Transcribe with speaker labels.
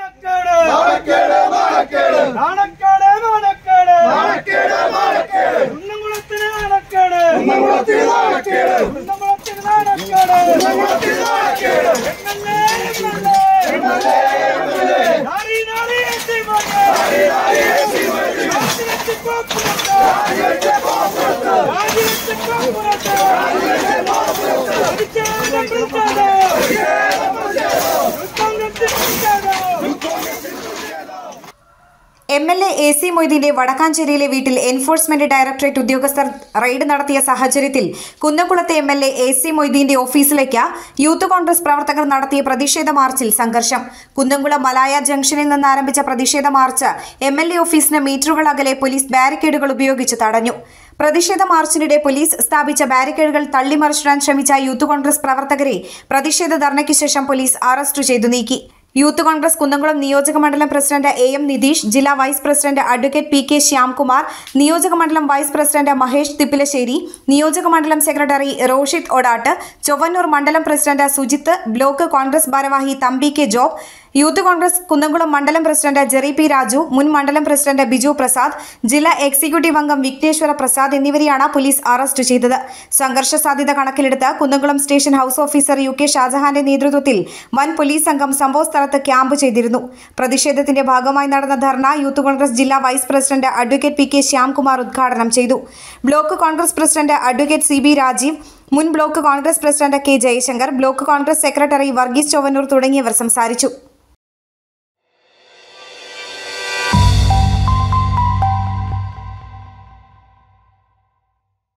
Speaker 1: നാണക്കേട് നാണക്കേട് നാണക്കേട് നാണക്കേട് കുന്നംകുളത്തിന് നാണക്കേട് കുന്നംകുളത്തിന് നാണക്കേട് എംഎൽഎ എംഎൽഎ നാരി നാരി എത്തി മകൻ രാജിവെച്ച് കോപ്പുറത്ത് രാജിവെച്ച് കോപ്പുറത്ത് പ്രതിഷേധം പ്രതിഷേധം കോൺഗ്രസ് പ്രതിഷേധം
Speaker 2: M L A A C മൊയ്തീന്റെ വടക്കാഞ്ചേരിയിലെ വീട്ടിൽ എൻഫോഴ്സ്മെന്റ് ഡയറക്ടറേറ്റ് ഉദ്യോഗസ്ഥർ റെയ്ഡ് നടത്തിയ സാഹചര്യത്തിൽ കുന്നംകുളത്തെ M L A A C മൊയ്തീന്റെ ഓഫീസിലേക്ക് യൂത്ത് കോൺഗ്രസ് പ്രവർത്തകർ നടത്തിയ പ്രതിഷേധ മാർച്ചിൽ സംഘർഷം കുന്നംകുളം മലായ ജംഗ്ഷനിൽ നിന്ന് ആരംഭിച്ച പ്രതിഷേധ മാർച്ച് എം എൽ എ ഓഫീസിന് മീറ്ററുകൾ അകലെ പോലീസ് ബാരിക്കേഡുകൾ ഉപയോഗിച്ച് തടഞ്ഞു പ്രതിഷേധ മാർച്ചിനിടെ പോലീസ് സ്ഥാപിച്ച ബാരിക്കേഡുകൾ തള്ളിമറിച്ചിടാൻ ശ്രമിച്ച യൂത്ത് കോൺഗ്രസ് പ്രവർത്തകരെ പ്രതിഷേധ ധർണയ്ക്ക് ശേഷം പോലീസ് അറസ്റ്റ് ചെയ്തു നീക്കി യൂത്ത് കോൺഗ്രസ് കുന്നംകുളം നിയോജക മണ്ഡലം പ്രസിഡന്റ് എ എം നിതീഷ് ജില്ലാ vice president advocate P K Shyamkumar നിയോജക മണ്ഡലം വൈസ് പ്രസിഡന്റ് മഹേഷ് തിപ്പിലശ്ശേരി നിയോജക മണ്ഡലം സെക്രട്ടറി റോഷിത് ഒഡാട്ട് ചൊവ്വന്നൂർ മണ്ഡലം പ്രസിഡന്റ് സുജിത്ത് ബ്ലോക്ക് കോൺഗ്രസ് ഭാരവാഹി Thampi K Job youth Congress Kunnamkulam മണ്ഡലം പ്രസിഡന്റ് ജെറി പി രാജു മുൻ മണ്ഡലം പ്രസിഡന്റ് ബിജു പ്രസാദ് ജില്ലാ എക്സിക്യൂട്ടീവ് അംഗം വിഘ്നേശ്വര പ്രസാദ് എന്നിവരെയാണ് പോലീസ് അറസ്റ്റ് ചെയ്തത് സംഘർഷ സാധ്യത കണക്കിലെടുത്ത് Kunnamkulam station house officer U K ഷാജഹാന്റെ നേതൃത്വത്തിൽ വൻ പോലീസ് സംഘം സംഭവ സ്ഥലത്ത് ക്യാമ്പ് ചെയ്തിരുന്നു പ്രതിഷേധത്തിന്റെ ഭാഗമായി നടന്ന ധർണ യൂത്ത് കോൺഗ്രസ് ജില്ലാ vice president advocate P K Shyamkumar ഉദ്ഘാടനം ചെയ്തു block Congress president advocate C B Rajeev മുൻ block Congress president K Jayashankar block Congress secretary Varghese Chowannur തുടങ്ങിയവർ സംസാരിച്ചു